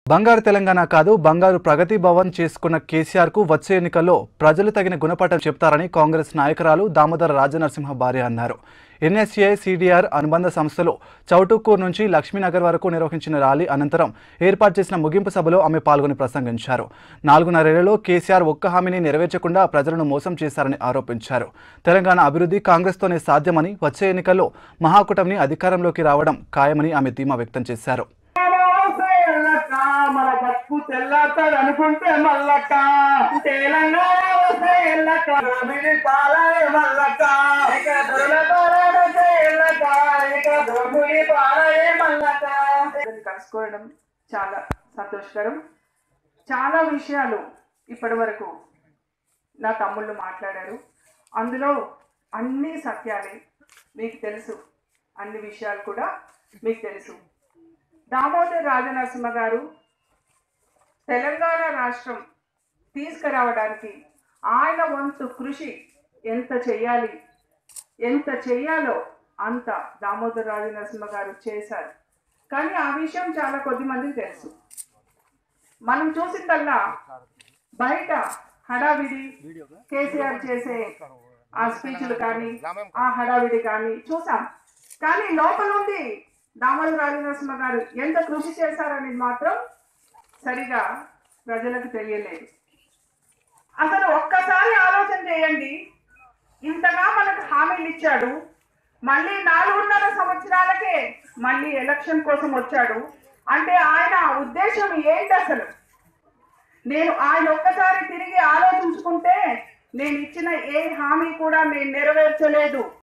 బంగారు తెలంగాణ కాదు బంగారు ప్రగతి భవన్ చేసుకున్న కేసీఆర్ కు వచ్చే ఎన్నికల్లో ప్రజలు తగిన గుణపాఠం చెప్తారని కాంగ్రెస్ నాయకురాలు దామోదర రాజనరసింహ భార్య అన్నారు ఎన్ఎస్ఏ సిడిఆర్ అనుబంధ సంస్థలు చౌటుక్కూరు నుంచి లక్ష్మీనగర్ వరకు నిర్వహించిన ర్యాలీ అనంతరం ఏర్పాటు చేసిన ముగింపు సభలో ఆమె పాల్గొని ప్రసంగించారు నాలుగున్నరేళ్లలో కేసీఆర్ ఒక్క హామీని నెరవేర్చకుండా ప్రజలను మోసం చేశారని ఆరోపించారు తెలంగాణ అభివృద్ధి కాంగ్రెస్తోనే సాధ్యమని వచ్చే ఎన్నికల్లో మహాకూటమిని అధికారంలోకి రావడం ఖాయమని ఆమె ధీమా వ్యక్తం చేశారు ఎల్లక్క మన బతుకు తెల్లతాడు అనుకుంటే మల్లక్క తెలంగాణ వస్తే ఎల్లక్క దోమిడి పాలనే మల్లక్క ఇక దొరల పాలనే ఎల్లక్క ఇక దోమిడి పాలనే మల్లక్క ఇద్దరిని కలుసుకోవడం చాలా సంతోషకరం చాలా విషయాలు ఇప్పటి వరకు నా తమ్ముళ్ళు మాట్లాడారు అందులో అన్ని సత్యాలే మీకు తెలుసు అన్ని విషయాలు కూడా మీకు తెలుసు దామోదర్ రాజనరసింహ గారు తెలంగాణ రాష్ట్రం తీసుకురావడానికి ఆయన వంతు కృషి ఎంత చెయ్యాలి ఎంత చెయ్యాలో అంత దామోదర్ రాజనరసింహ గారు చేశారు కానీ ఆ విషయం చాలా కొద్ది మందికి తెలుసు మనం చూసిందల్లా బయట హడావిడి కేసీఆర్ చేసే ఆ స్పీచ్లు కానీ ఆ హడావిడి కానీ చూసాం కానీ లోపల నుండి దామోదర్ రాజనరసింహ గారు ఎంత కృషి చేశారనేది మాత్రం సరిగా ప్రజలకు తెలియలేదు అసలు ఒక్కసారి ఆలోచన చేయండి ఇంతగా మనకు హామీలు ఇచ్చాడు మళ్ళీ నాలుగున్నర సంవత్సరాలకే మళ్ళీ ఎలక్షన్ కోసం వచ్చాడు అంటే ఆయన ఉద్దేశం ఏంటి అసలు నేను ఆయన ఒక్కసారి తిరిగి ఆలోచించుకుంటే నేను ఇచ్చిన ఏ హామీ కూడా నేను నెరవేర్చలేదు